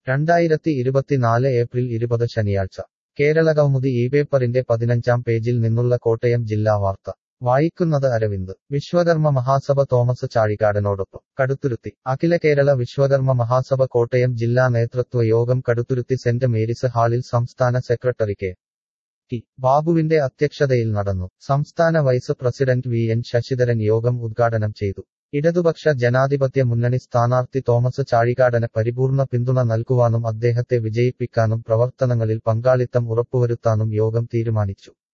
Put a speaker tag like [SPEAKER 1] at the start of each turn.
[SPEAKER 1] രണ്ടായിരത്തി ഇരുപത്തിനാല് ഏപ്രിൽ ഇരുപത് ശനിയാഴ്ച കേരളകൗമുദി ഈ പേപ്പറിന്റെ പതിനഞ്ചാം പേജിൽ നിന്നുള്ള കോട്ടയം ജില്ലാ വാർത്ത വായിക്കുന്നത് അരവിന്ദ് വിശ്വകർമ്മ മഹാസഭ തോമസ് ചാഴികാടനോടൊപ്പം കടുത്തുരുത്തി അഖില കേരള വിശ്വകർമ്മ മഹാസഭ കോട്ടയം ജില്ലാ നേതൃത്വ യോഗം കടുത്തുരുത്തി സെന്റ് മേരീസ് ഹാളിൽ സംസ്ഥാന സെക്രട്ടറി കെ ടി ബാബുവിന്റെ അധ്യക്ഷതയിൽ നടന്നു സംസ്ഥാന vice president V N Sasidharan യോഗം ഉദ്ഘാടനം ചെയ്തു ഇടതുപക്ഷ ജനാധിപത്യ മുന്നണി സ്ഥാനാർത്ഥി തോമസ് ചാഴികാടന് പരിപൂർണ പിന്തുണ നൽകുവാനും അദ്ദേഹത്തെ വിജയിപ്പിക്കാനും പ്രവർത്തനങ്ങളിൽ പങ്കാളിത്തം ഉറപ്പുവരുത്താനും യോഗം തീരുമാനിച്ചു